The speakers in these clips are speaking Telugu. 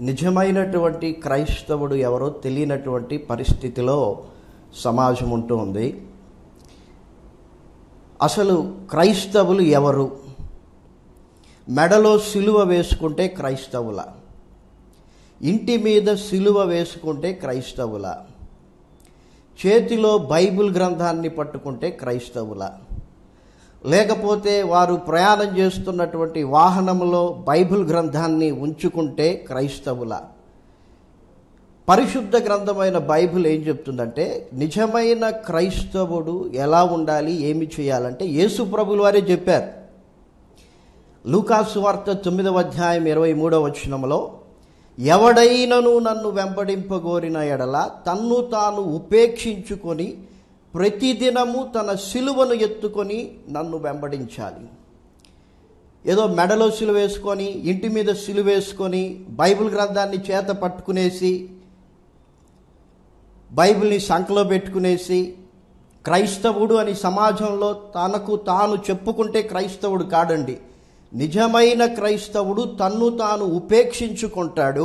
నిజమైనటువంటి క్రైస్తవుడు ఎవరో తెలియనటువంటి పరిస్థితిలో సమాజం ఉంటూ ఉంది అసలు క్రైస్తవులు ఎవరు మెడలో సిలువ వేసుకుంటే క్రైస్తవుల ఇంటి మీద సిలువ వేసుకుంటే క్రైస్తవుల చేతిలో బైబిల్ గ్రంథాన్ని పట్టుకుంటే క్రైస్తవుల లేకపోతే వారు ప్రయాణం చేస్తున్నటువంటి వాహనంలో బైబిల్ గ్రంథాన్ని ఉంచుకుంటే క్రైస్తవుల పరిశుద్ధ గ్రంథమైన బైబిల్ ఏం చెప్తుందంటే నిజమైన క్రైస్తవుడు ఎలా ఉండాలి ఏమి చేయాలంటే యేసు ప్రభులు వారే చెప్పారు లూకాసు వార్త తొమ్మిదవ అధ్యాయం ఇరవై మూడవ వచనంలో ఎవడైనను నన్ను వెంబడింపగోరిన ఎడల తన్ను తాను ఉపేక్షించుకొని ప్రతిదినము తన సిలువను ఎత్తుకొని నన్ను వెంబడించాలి ఏదో మెడలో సిలువ వేసుకొని ఇంటి మీద సిలువ వేసుకొని బైబిల్ గ్రంథాన్ని చేత పట్టుకునేసి బైబిల్ని సంకలో పెట్టుకునేసి క్రైస్తవుడు అని సమాజంలో తనకు తాను చెప్పుకుంటే క్రైస్తవుడు కాడండి నిజమైన క్రైస్తవుడు తన్ను తాను ఉపేక్షించుకుంటాడు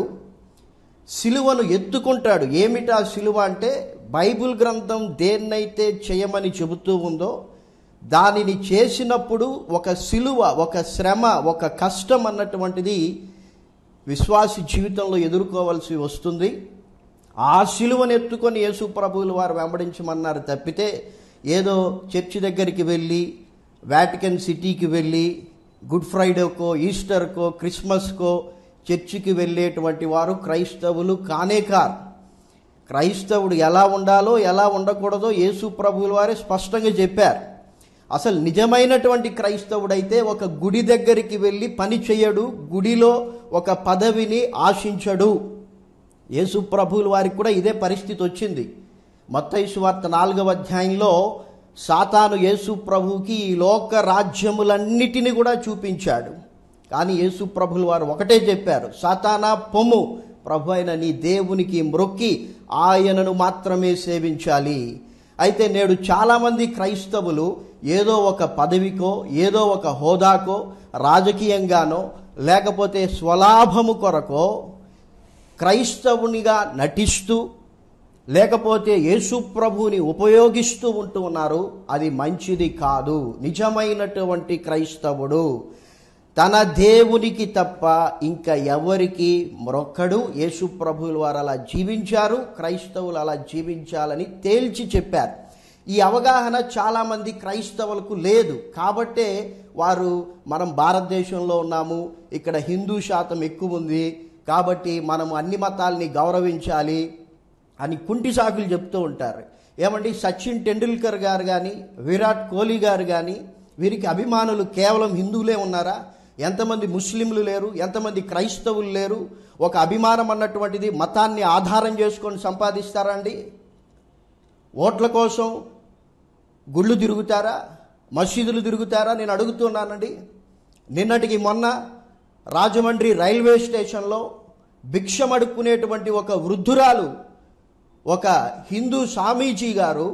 సిలువను ఎత్తుకుంటాడు ఏమిటా సిలువ అంటే బైబిల్ గ్రంథం దేన్నైతే చేయమని చెబుతూ ఉందో దానిని చేసినప్పుడు ఒక సిలువ ఒక శ్రమ ఒక కష్టం అన్నటువంటిది విశ్వాసి జీవితంలో ఎదుర్కోవాల్సి వస్తుంది ఆ సిలువను ఎత్తుకొని యేసు ప్రభువులు వారు వెంబడించమన్నారు తప్పితే ఏదో చర్చి దగ్గరికి వెళ్ళి వాటికన్ సిటీకి వెళ్ళి గుడ్ ఫ్రైడేకో ఈస్టర్కో క్రిస్మస్కో చర్చికి వెళ్ళేటువంటి వారు క్రైస్తవులు కానే కారు క్రైస్తవుడు ఎలా ఉండాలో ఎలా ఉండకూడదో యేసు ప్రభువుల వారే స్పష్టంగా చెప్పారు అసలు నిజమైనటువంటి క్రైస్తవుడైతే ఒక గుడి దగ్గరికి వెళ్ళి పని చేయడు గుడిలో ఒక పదవిని ఆశించడు యేసు ప్రభువుల వారికి కూడా ఇదే పరిస్థితి వచ్చింది మత్తయి వార్త నాలుగవ అధ్యాయంలో సాతాను యేసు ప్రభువుకి ఈ లోక రాజ్యములన్నిటిని కూడా చూపించాడు కానీ యేసు ప్రభుల వారు ఒకటే చెప్పారు సాతానా పొమ్ము ప్రభు అయిన నీ దేవునికి మ్రొక్కి ఆయనను మాత్రమే సేవించాలి అయితే నేడు చాలామంది క్రైస్తవులు ఏదో ఒక పదవికో ఏదో ఒక హోదాకో రాజకీయంగానో లేకపోతే స్వలాభము కొరకో క్రైస్తవునిగా నటిస్తూ లేకపోతే యేసు ప్రభుని ఉపయోగిస్తూ ఉంటూ ఉన్నారు అది మంచిది కాదు నిజమైనటువంటి క్రైస్తవుడు తన దేవునికి తప్ప ఇంకా ఎవరికి మొరొక్కడు యేసు ప్రభువుల వారు అలా జీవించారు క్రైస్తవులు అలా జీవించాలని తేల్చి చెప్పారు ఈ అవగాహన చాలామంది క్రైస్తవులకు లేదు కాబట్టే వారు మనం భారతదేశంలో ఉన్నాము ఇక్కడ హిందూ శాతం ఎక్కువ ఉంది కాబట్టి మనం అన్ని మతాల్ని గౌరవించాలి అని కుంటి సాకులు చెప్తూ ఉంటారు ఏమండి సచిన్ టెండూల్కర్ గారు కానీ విరాట్ కోహ్లీ గారు కానీ వీరికి అభిమానులు కేవలం హిందువులే ఉన్నారా ఎంతమంది ముస్లింలు లేరు ఎంతమంది క్రైస్తవులు లేరు ఒక అభిమానం అన్నటువంటిది మతాన్ని ఆధారం చేసుకొని సంపాదిస్తారా అండి ఓట్ల కోసం గుళ్ళు తిరుగుతారా మసీదులు తిరుగుతారా నేను అడుగుతున్నానండి నిన్నటికి మొన్న రాజమండ్రి రైల్వే స్టేషన్లో భిక్షం అడుక్కునేటువంటి ఒక వృద్ధురాలు ఒక హిందూ స్వామీజీ గారు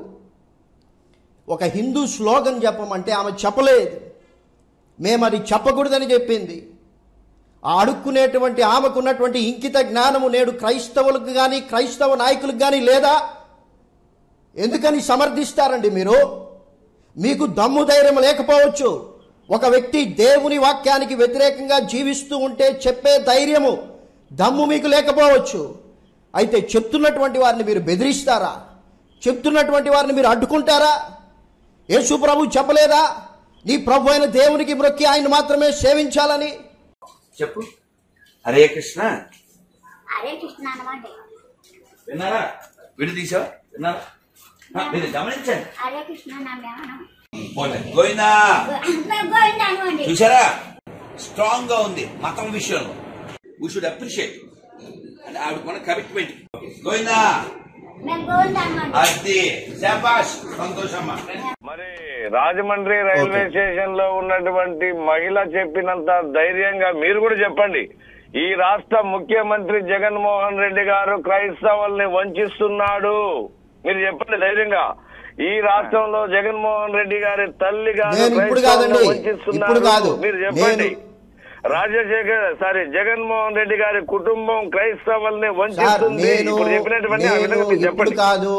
ఒక హిందూ శ్లోగన్ చెప్పమంటే ఆమె చెప్పలేదు మేము అది చెప్పకూడదని చెప్పింది ఆ అడుక్కునేటువంటి ఆమెకున్నటువంటి ఇంకిత జ్ఞానము నేడు క్రైస్తవులకు కానీ క్రైస్తవ నాయకులకు కానీ లేదా ఎందుకని సమర్థిస్తారండి మీరు మీకు దమ్ము ధైర్యం లేకపోవచ్చు ఒక వ్యక్తి దేవుని వాక్యానికి వ్యతిరేకంగా జీవిస్తూ ఉంటే చెప్పే ధైర్యము దమ్ము మీకు లేకపోవచ్చు అయితే చెప్తున్నటువంటి వారిని మీరు బెదిరిస్తారా చెప్తున్నటువంటి వారిని మీరు అడ్డుకుంటారా యేసు ప్రభు చెప్పలేదా నీ ప్రభు అయిన దేవునికి మ్రొక్కి ఆయన మాత్రమే సేవించాలని చెప్పు హరే కృష్ణ హరే కృష్ణ అనమాట విన్నారా విడి తీసావా విన్నారా ఆ, మీరు గమనించండి హరే కృష్ణ నా జ్ఞానం పోలే. గోవిందా మేము గోవింద అనుకోండి చూసారా స్ట్రాంగ్ గా ఉంది మతం విషయంలో వీ షుడ్ అప్రిషియేట్ అంటే ఆవిడ మన కమిట్మెంట్ గోవిందా మేము గోవింద అనుకోండి అది శాబాష్ సంతోషమ్మా మరి రాజమండ్రి రైల్వే స్టేషన్ లో ఉన్నటువంటి మహిళ చెప్పినంత ధైర్యంగా మీరు కూడా చెప్పండి ఈ రాష్ట్ర ముఖ్యమంత్రి జగన్మోహన్ రెడ్డి గారు క్రైస్తవుల్ని వంచిస్తున్నాడు మీరు చెప్పండి ధైర్యంగా ఈ రాష్ట్రంలో జగన్మోహన్ రెడ్డి గారి తల్లి గారు నేను ఇప్పుడు క్రైస్తవుల్ని కాదండి వంచిస్తున్నారు. ఇప్పుడు కాదు మీరు చెప్పండి నేను రాజశేఖర్ సారీ జగన్మోహన్ రెడ్డి గారి కుటుంబం క్రైస్తవుల్ని సార్ వంచిస్తుంది నేను ఇప్పుడు చెప్పినటువంటి ఆ నేను విధంగా మీరు ఇప్పుడు చెప్పండి కాదు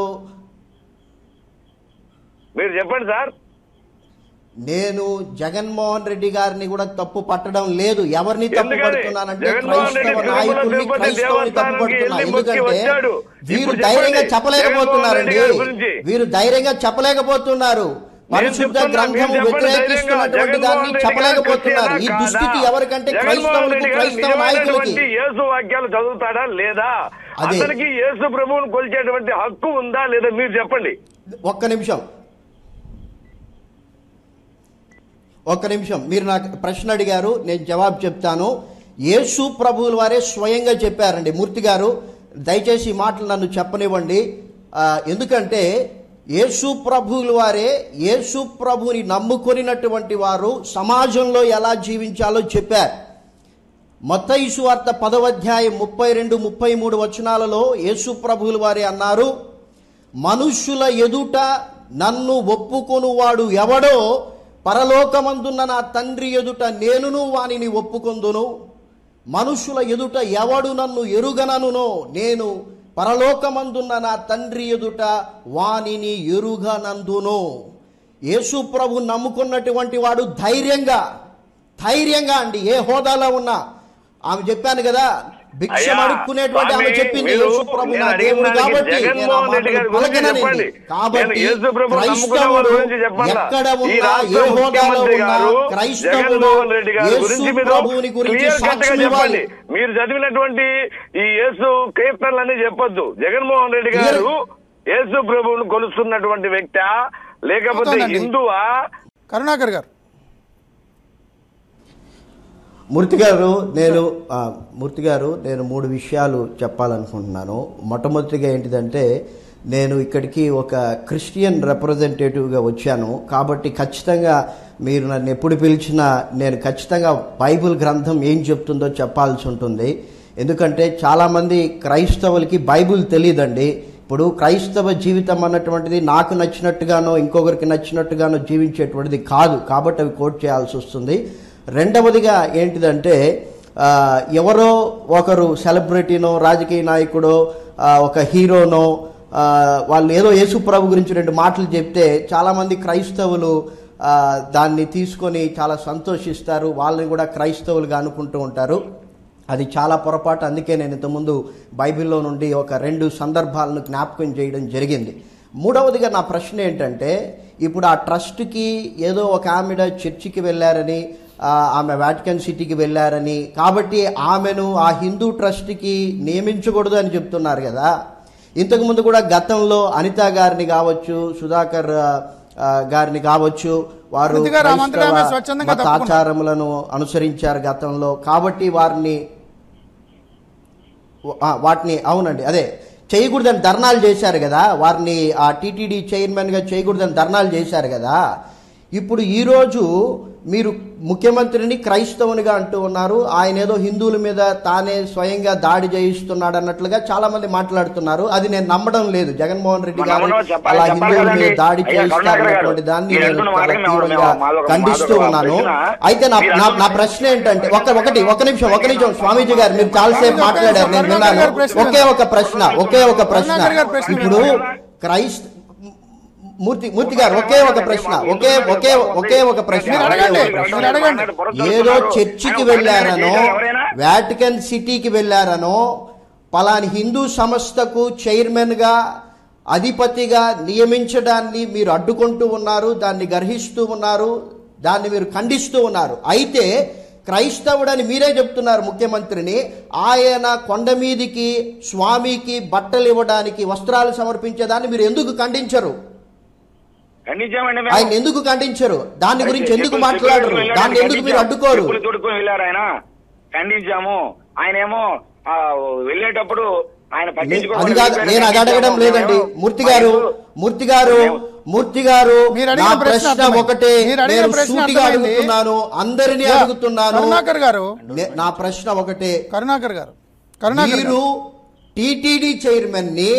మీరు చెప్పండి సార్ నేను జగన్మోహన్ రెడ్డి గారిని కూడా తప్పు పట్టడం లేదు ఎవరిని తప్పు ఎందుకని? పడుతున్నానంటే జగన్మోహన్ రెడ్డి క్రైస్తవ తిరుమల నాయకుల్ని తిరుపతి క్రైస్తవుని తప్పు దేవస్థానానికి పడుతున్నా వెళ్ళి మొక్కి ఎందుకంటే వచ్చాడు. వీరు ఇప్పుడు ధైర్యంగా చెప్పండి. చెప్పలేకపోతున్నారండి జగన్మోహన్ రెడ్డి గారి గురించి. వీరు ధైర్యంగా చెప్పలేకపోతున్నారు పరిశుద్ధ చెప్తున్నా, గ్రంథము మీరు చెప్పండి వ్యతిరేకిస్తున్నటువంటి ధైర్యంగా. దాన్ని జగన్మోహన్ రెడ్డి చెప్పలేకపోతున్నారు గారు ఈ కాదా? దుస్థితి ఎవరికంటే జగన్మోహన్ క్రైస్తవులకు రెడ్డి గారు క్రైస్తవ నాయకులకి నిజమైనటువంటి యేసు వాక్యాలు చదువుతాడా లేదా అదే. అతనికి యేసు ప్రభువును కొలిచేటువంటి హక్కు ఉందా లేదా మీరు చెప్పండి ఒక్క నిమిషం ఒక్క నిమిషం మీరు నాకు ప్రశ్న అడిగారు నేను జవాబు చెప్తాను యేసు ప్రభువుల వారే స్వయంగా చెప్పారండి మూర్తి గారు దయచేసి ఈ మాటలు నన్ను చెప్పనివ్వండి ఆ, ఎందుకంటే యేసు ప్రభువుల వారే యేసు ప్రభుని నమ్ముకొనినటువంటి వారు సమాజంలో ఎలా జీవించాలో చెప్పారు మత్తయి సువార్త పదవధ్యాయం ముప్పై రెండు ముప్పై మూడు వచనాలలో యేసు ప్రభువుల వారే అన్నారు మనుష్యుల ఎదుట నన్ను ఒప్పుకొనువాడు ఎవడో పరలోకమందున్న నా తండ్రి ఎదుట నేనును వానిని ఒప్పుకొందును మనుషుల ఎదుట ఎవడు నన్ను ఎరుగననునో నేను పరలోకమందున్న నా తండ్రి ఎదుట వానిని ఎరుగనందును యేసు ప్రభు నమ్ముకున్నటువంటి వాడు ధైర్యంగా ధైర్యంగా అండి ఏ హోదాలో ఉన్నా ఆమె చెప్పాను కదా భిక్ష అయ్యా, అడుక్కునేటువంటి ఆమె స్వామి, చెప్పింది మీరు యేసు ప్రభు నేను నా అడిగిన దేవుడు దానికి కాబట్టి నేను ఆ జగన్మోహన్ రెడ్డి మాటలు గారి గురించి పలకననండి. చెప్పండి. కాబట్టి నేను యేసు ప్రభువుని నమ్ముకున్న వారి క్రైస్తవుడు గురించి చెప్పాలా? ఎక్కడ ఈ ఉన్నా రాష్ట్ర ఏ హోదాలో ముఖ్యమంత్రి ఉన్నా గారు క్రైస్తవుడు జగన్మోహన్ రెడ్డి గారి యేసు గురించి మీరు ప్రభువుని గురించి clear cut గా సాక్ష్యం ఇవ్వాలి చెప్పండి మీరు చదివినటువంటి ఈ యేసు కీర్తనలన్నీ చెప్పొద్దు జగన్మోహన్ రెడ్డి గారు యేసు ప్రభువును కొలుస్తున్నటువంటి వ్యక్తి లేకపోతే అవుతుందండి. హిందువా కరుణాకర్ గారు మూర్తి గారు నేను ఆ, మూర్తి గారు నేను మూడు విషయాలు చెప్పాలనుకుంటున్నాను మొట్టమొదటిగా ఏంటిదంటే నేను ఇక్కడికి ఒక క్రిస్టియన్ రిప్రజెంటేటివ్గా వచ్చాను కాబట్టి ఖచ్చితంగా మీరు నన్ను ఎప్పుడు పిలిచినా నేను ఖచ్చితంగా బైబిల్ గ్రంథం ఏం చెప్తుందో చెప్పాల్సి ఉంటుంది ఎందుకంటే చాలామంది క్రైస్తవులకి బైబిల్ తెలియదండి ఇప్పుడు క్రైస్తవ జీవితం అన్నటువంటిది నాకు నచ్చినట్టుగానో ఇంకొకరికి నచ్చినట్టుగానో జీవించేటువంటిది కాదు కాబట్టి అవి కోట్ చేయాల్సి వస్తుంది రెండవదిగా ఏంటిదంటే ఆ, ఎవరో ఒకరు సెలబ్రిటీనో రాజకీయ నాయకుడో ఆ, ఒక హీరోనో ఆ, వాళ్ళు ఏదో యేసు ప్రభు గురించి రెండు మాటలు చెప్తే చాలామంది క్రైస్తవులు ఆ, దాన్ని తీసుకొని చాలా సంతోషిస్తారు వాళ్ళని కూడా క్రైస్తవులుగా అనుకుంటూ ఉంటారు అది చాలా పొరపాటు అందుకే నేను ఇంతకుముందు బైబిల్లో నుండి ఒక రెండు సందర్భాలను జ్ఞాపకం చేయడం జరిగింది మూడవదిగా నా ప్రశ్న ఏంటంటే ఇప్పుడు ఆ ట్రస్ట్కి ఏదో ఒక ఆమెడ చర్చికి వెళ్ళారని ఆ, ఆమె వాటికన్ సిటీకి వెళ్ళారని కాబట్టి ఆమెను ఆ హిందూ ట్రస్ట్కి నియమించకూడదు అని చెప్తున్నారు కదా ఇంతకుముందు కూడా గతంలో అనిత గారిని కావచ్చు సుధాకర్ ఆ, ఆ, గారిని కావచ్చు వారు అనిత గారు ఆమె అంతటా ఆమె క్రైస్తవ స్వచ్ఛందంగా మత తప్పుకున్నారు. ఆచారములను అనుసరించారు గతంలో కాబట్టి వారిని ఆ, వాటిని అవునండి అదే చేయకూడదని ధర్నాలు చేశారు కదా వారిని ఆ టీటీడీ చైర్మన్గా చేయకూడదని ధర్నాలు చేశారు కదా ఇప్పుడు ఈరోజు మీరు ముఖ్యమంత్రిని క్రైస్తవునిగా అంటూ ఉన్నారు ఆయన ఏదో హిందువుల మీద తానే స్వయంగా దాడి చేయిస్తున్నాడు అన్నట్లుగా చాలా మంది మాట్లాడుతున్నారు అది నేను నమ్మడం లేదు జగన్మోహన్ రెడ్డి గారు నమ్మడం చెప్పాలి, అలా చెప్పాలి హిందువుల మీద కదండి. దాడి అయ్యా, కరుణాకర్ గారు, చేయిస్తారన్నటువంటి దాన్ని మీరు నేను అంటున్న చాలా మాటకి మేము- తీవ్రంగా మేము- మాదొక- ఖండిస్తూ మాదొక ఉన్నాను ప్రశ్న. అయితే నా మీరు నా- నా అంటున్న- ప్రశ్న ఏంటంటే ఒక ఒకటి ఒక నిమిషం ఒక నిమిషం స్వామీజీ గారు మీరు చాలాసేపు స్వామీజీ మాట్లాడారు నేను కరుణాకర్ విన్నాను గారి ప్రశ్న ఒకే ఒక ప్రశ్న ఒకే ఒక ప్రశ్న కరుణాకర్ గారి ప్రశ్న ఇప్పుడు వినండి. క్రైస్త మూర్తి మూర్తి గారు ఒకే ఒక ప్రశ్న ఒకే ఒకే ఒకే ఒక ప్రశ్న మీరు ఒకే అడగండి. ఒక ప్రశ్న. మీరు అడగండి. ఏదో చర్చికి వెళ్ళారనో వాటికన్ సిటీకి వెళ్ళారనో పలాని హిందూ సంస్థకు చైర్మన్ గా అధిపతిగా నియమించడాన్ని మీరు అడ్డుకుంటూ ఉన్నారు దాన్ని గర్హిస్తూ ఉన్నారు దాన్ని మీరు ఖండిస్తూ ఉన్నారు అయితే క్రైస్తవుడని మీరే చెప్తున్నారు ముఖ్యమంత్రిని ఆయన కొండ మీదికి స్వామికి బట్టలు ఇవ్వడానికి వస్త్రాలు సమర్పించేదాన్ని మీరు ఎందుకు ఖండించరు ఖండించామండి మేము. ఆయన ఎందుకు ఖండించరు దాని గురించి ఎందుకు చెప్పులు- మాట్లాడరు చెప్పులు వెళ్ళాడు, దాన్ని ఎందుకు మీరు ఖండించాం. అడ్డుకోరు చెప్పులు తొడుక్కొని వెళ్ళారు ఆయన ఖండించాము ఆయన ఏమో ఆ, వెళ్ళేటప్పుడు ఆయన నే- పట్టించుకోకుండా అది కాదు వెళ్ళిపోయాడు, నేను అది అడగడం ఖండించాము. లేదండి మేము- మూర్తి గారు మూర్తి గారు మూర్తి గారు మీరు నా అడిగిన ప్రశ్న ప్రశ్న అర్థమైంది. ఒకటే మీరు అడిగిన నేను ప్రశ్న సూటిగా అర్థమైంది. అడుగుతున్నాను అందరినీ యా, అడుగుతున్నాను కరుణాకర్ గారు నే- నా ప్రశ్న ఒకటే కరుణాకర్ గారు కరుణాకర్ మీరు గారు టీటీడీ చైర్మన్ ని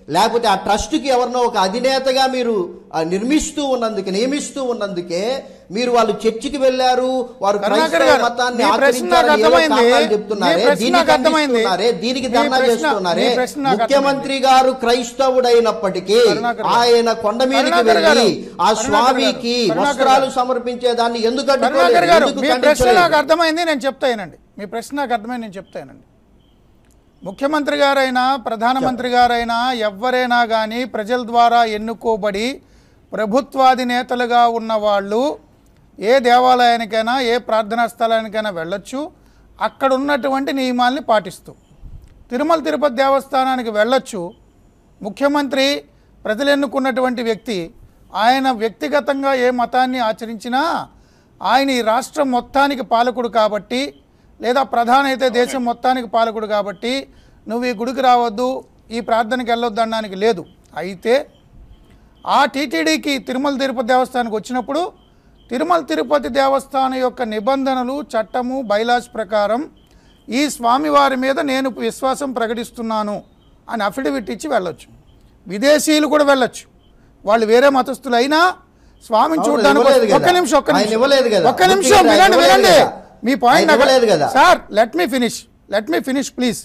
లేకపోతే ఆ ట్రస్ట్కి ఎవరినో ఒక అధినేతగా మీరు ఆ, నిర్మిస్తూ ఉన్నందుకే నియమిస్తూ ఉన్నందుకే మీరు వాళ్ళు చర్చికి వెళ్ళారు వారు కరుణాకర్ క్రైస్తవ గారు, మతాన్ని మీ ప్రశ్న నాకు ఆచరించారని ఏవో అర్థమైంది. కారణాలు చెప్తున్నారే మీ ప్రశ్న దీనికి నాకు అర్థమైంది. ఖండిస్తున్నారే, దీనికి మీ ధర్నా ప్రశ్న- చేస్తున్నారే మీ ప్రశ్న నాకు ముఖ్యమంత్రి గారు క్రైస్తవుడైనప్పటికీ కరుణాకర్ గారు. ఆయన కొండ మీదకి కరుణాకర్ వెళ్ళి గారు. ఆ కరుణాకర్ స్వామికి గారు. కరుణాకర్ వస్త్రాలు గారు. సమర్పించేదాన్ని ఎందుకు కరుణాకర్ అడ్డుకోలేదు గారు ఎందుకు మీ ప్రశ్న ఖండించలేదు? నాకు అర్థమైంది నేను చెప్తానండి మీ ప్రశ్న నాకు అర్థమైంది నేను చెప్తానండి ముఖ్యమంత్రి గారైనా ప్రధానమంత్రి గారైనా ఎవరైనా కానీ ప్రజల ద్వారా ఎన్నుకోబడి ప్రభుత్వాధినేతలుగా ఉన్న వాళ్ళు ఏ దేవాలయానికైనా ఏ ప్రార్థనా స్థలానికైనా వెళ్ళొచ్చు అక్కడ ఉన్నటువంటి నియమాల్ని పాటిస్తూ తిరుమల తిరుపతి దేవస్థానానికి వెళ్ళొచ్చు ముఖ్యమంత్రి ప్రజలు ఎన్నుకున్నటువంటి వ్యక్తి ఆయన వ్యక్తిగతంగా ఏ మతాన్ని ఆచరించినా ఆయన ఈ రాష్ట్రం మొత్తానికి పాలకుడు కాబట్టి లేదా ప్రధాన అయితే దేశం మొత్తానికి పాలకుడు కాబట్టి నువ్వు ఈ గుడికి రావద్దు ఈ ప్రార్థనకి వెళ్ళొద్దు అనడానికి లేదు అయితే ఆ టీటీడీకి తిరుమల తిరుపతి దేవస్థానానికి వచ్చినప్పుడు తిరుమల తిరుపతి దేవస్థానం యొక్క నిబంధనలు చట్టము బైలాస్ ప్రకారం ఈ స్వామివారి మీద నేను విశ్వాసం ప్రకటిస్తున్నాను అని అఫిడవిట్ ఇచ్చి వెళ్ళొచ్చు విదేశీయులు కూడా వెళ్ళొచ్చు వాళ్ళు వేరే మతస్థులు అయినా స్వామిని అవును, చూడడానికి ఇవ్వలేదు వస్తారు. ఒక్క కదా. నిమిషం ఒక్క ఆయన నిమిషం ఇవ్వలేదు కదా. ఒక్క నిమిషం ముఖ్యంగా ఆయన వినండి ఇవ్వలేదు వినండి కదా. మీ పాయింట్ ఆయన ఇవ్వలేదు కదా. Sir let me finish let me finish please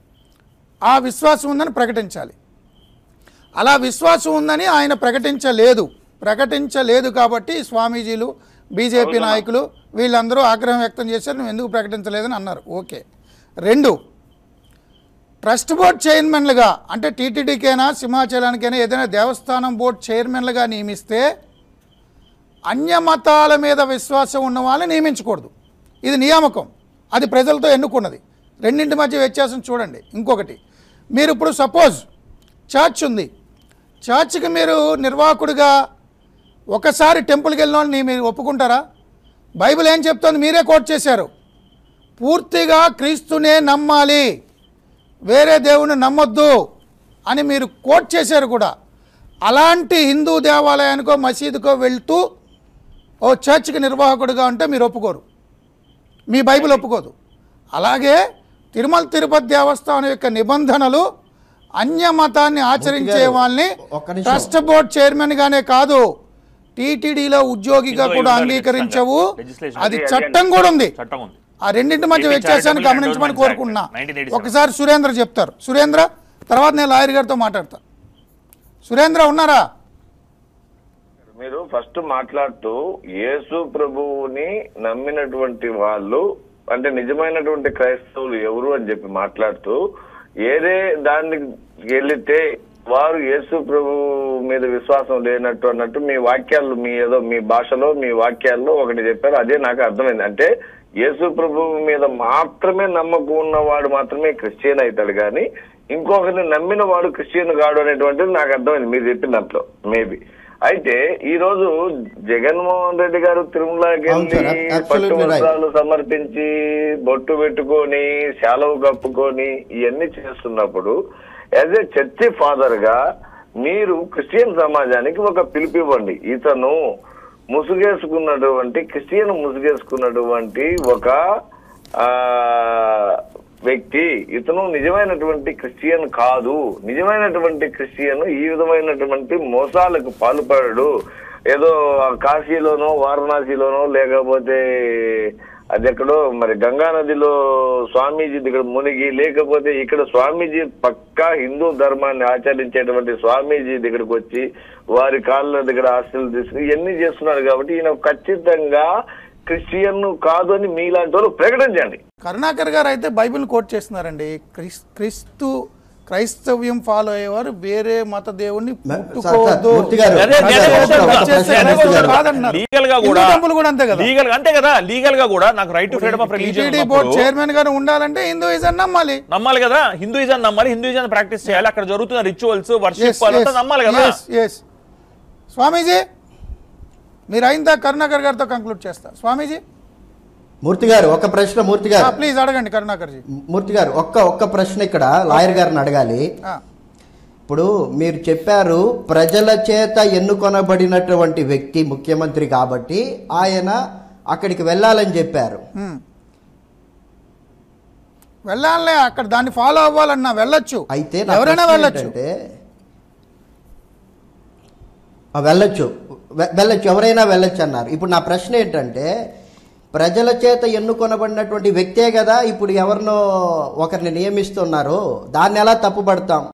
ఆ విశ్వాసం ఉందని ప్రకటించాలి అలా విశ్వాసం ఉందని ఆయన ప్రకటించలేదు ప్రకటించలేదు కాబట్టి స్వామీజీలు బీజేపీ నాయకులు వీళ్ళందరూ ఆగ్రహం వ్యక్తం చేశారు నువ్వు ఎందుకు ప్రకటించలేదని అన్నారు ఓకే రెండు ట్రస్ట్ బోర్డ్ చైర్మన్లుగా అంటే టీటీడీకైనా సింహాచలానికైనా ఏదైనా దేవస్థానం బోర్డు చైర్మన్లుగా నియమిస్తే అన్య మతాల మీద విశ్వాసం ఉన్న వాళ్ళని నియమించకూడదు ఇది నియామకం అది ప్రజలతో ఎన్నుకున్నది రెండింటి మధ్య వ్యత్యాసం చూడండి ఇంకొకటి మీరు ఇప్పుడు సపోజ్ చర్చ్ ఉంది చర్చ్కి మీరు నిర్వాహకుడిగా ఒకసారి టెంపుల్కి వెళ్ళిన వాళ్ళని మీరు ఒప్పుకుంటారా బైబిల్ ఏం చెప్తోంది మీరే కోట్ చేశారు పూర్తిగా క్రీస్తునే నమ్మాలి వేరే దేవుని నమ్మొద్దు అని మీరు కోట్ చేశారు కూడా అలాంటి హిందూ దేవాలయానికో మసీదుకో వెళ్తూ ఓ చర్చ్కి నిర్వాహకుడిగా ఉంటే మీరు ఒప్పుకోరు మీ బైబిల్ ఒప్పుకోదు అలాగే తిరుమల తిరుపతి దేవస్థానం యొక్క నిబంధనలు అన్య మతాన్ని ఆచరించే గారు, వాళ్ళని ఒక్క నిమిషం. ట్రస్ట్ బోర్డ్ చైర్మన్ గానే కాదు టీటీడీలో ఉద్యోగిగా ఇందులో కూడా ఉండాలి అంగీకరించవు ఖచ్చితంగా. Legislation. అది అది- చట్టం కూడా ఉంది చట్టం ఉంది ఆ రెండింటి మధ్య AP వ్యత్యాసాన్ని Charitable గమనించమని Endowments కోరుకుంటున్నా Act, 1987. ఒకసారి సురేంద్ర చెప్తారు సురేంద్ర తర్వాత నేను లాయర్ గారితో మాట్లాడతా సురేంద్ర ఉన్నారా మీరు ఫస్ట్ మాట్లాడుతూ యేసు ప్రభువుని నమ్మినటువంటి వాళ్ళు అంటే నిజమైనటువంటి క్రైస్తవులు ఎవరు అని చెప్పి మాట్లాడుతూ ఏదే దానికి వెళితే వారు యేసు ప్రభు మీద విశ్వాసం లేనట్టు అన్నట్టు మీ వాక్యాలు మీ ఏదో మీ భాషలో మీ వాక్యాల్లో ఒకటి చెప్పారు అదే నాకు అర్థమైంది అంటే యేసు ప్రభు మీద మాత్రమే నమ్మకం ఉన్నవాడు మాత్రమే క్రిస్టియన్ అవుతాడు కానీ ఇంకొకరిని నమ్మిన వాడు క్రిస్టియన్ కాడు అనేటువంటిది నాకు అర్థమైంది మీరు చెప్పిన దాంట్లో మేబీ అయితే ఈ రోజు జగన్మోహన్ రెడ్డి గారు తిరుమలకి అవును సార్, వెళ్ళి absolutely పట్టు right. వస్త్రాలు సమర్పించి బొట్టు పెట్టుకొని సెలవు కప్పుకొని ఇవన్నీ చేస్తున్నప్పుడు యాజ్ ఏ చర్చి ఫాదర్ గా మీరు క్రిస్టియన్ సమాజానికి ఒక పిలుపు ఇవ్వండి ఇతను ముసుగేసుకున్నటువంటి క్రిస్టియన్ ముసుగేసుకున్నటువంటి ఒక ఆ వ్యక్తి ఇతను నిజమైనటువంటి క్రిస్టియన్ కాదు నిజమైనటువంటి క్రిస్టియన్ ఈ విధమైనటువంటి మోసాలకు పాల్పడడు ఏదో కాశీలోనో వారణాసిలోనో లేకపోతే అది ఎక్కడో మరి గంగా నదిలో స్వామీజీ దగ్గర మునిగి లేకపోతే ఇక్కడ స్వామీజీ పక్కా హిందూ ధర్మాన్ని ఆచరించేటువంటి స్వామీజీ దగ్గరకు వచ్చి వారి కాళ్ళ దగ్గర ఆస్తులు తీసుకుని ఇవన్నీ చేస్తున్నారు కాబట్టి ఈయన ఖచ్చితంగా క్రిస్టియన్ కాదు అని మీలాంటి వాళ్ళు ప్రకటించండి కరుణాకర్ గారు అయితే బైబిల్ కోట్ చేస్తున్నారండి క్రిస్ క్రీస్తు క్రైస్తవ్యం ఫాలో అయ్యేవారు వేరే మత దేవుణ్ణి సార్, ముట్టుకోవద్దు మూర్తి గారు, అదే ఒక్క నేనే ప్రశ్న, చెప్తున్నా. ఒక్క ప్రశ్న, నేనే మూర్తి గారు. చెప్తున్నా. కాదన్నారు. లీగల్ గా హిందూ కూడా టెంపుల్ కూడా అంతే కదా. లీగల్ అంతే కదా లీగల్ గా కూడా నాకు right to freedom of religion TTD board chairman గారు ఉండాలంటే హిందూయిజం నమ్మాలి నమ్మాలి కదా హిందూయిజం నమ్మాలి హిందూయిజం ప్రాక్టీస్ చేయాలి అక్కడ జరుగుతున్న రిచువల్స్ Yes, వర్షిప్ అంతా yes, నమ్మాలి కదా yes, yes. స్వామీజీ మీరు అయిందా కరుణాకర్ గారితో కంక్లూడ్ చేస్తా స్వామీజీ మూర్తి గారు ఒక ప్రశ్న మూర్తి గారు ప్లీజ్ అడగండి కరుణాకర్ జీ మూర్తి గారు ఒక్క ఒక్క ప్రశ్న ఇక్కడ లాయర్ గారిని అడగాలి ఆ, ఇప్పుడు మీరు చెప్పారు ప్రజల చేత ఎన్నుకొనబడినటువంటి వ్యక్తి ముఖ్యమంత్రి కాబట్టి ఆయన అక్కడికి వెళ్ళాలని చెప్పారు హ్మ్. వెళ్ళాలే అక్కడ దాన్ని ఫాలో అవ్వాలన్నా వెళ్ళొచ్చు అయితే నా ఎవరైనా ప్రశ్న వెళ్ళొచ్చు ఏంటంటే ఆ, వెళ్ళొచ్చు వె- వెళ్ళొచ్చు ఎవరైనా వెళ్ళొచ్చు అన్నారు ఇప్పుడు నా ప్రశ్న ఏంటంటే ప్రజల చేత ఎన్నుకొనబడినటువంటి వ్యక్తే కదా ఇప్పుడు ఎవరినో ఒకరిని నియమిస్తున్నారు దాన్ని ఎలా తప్పుపడతాం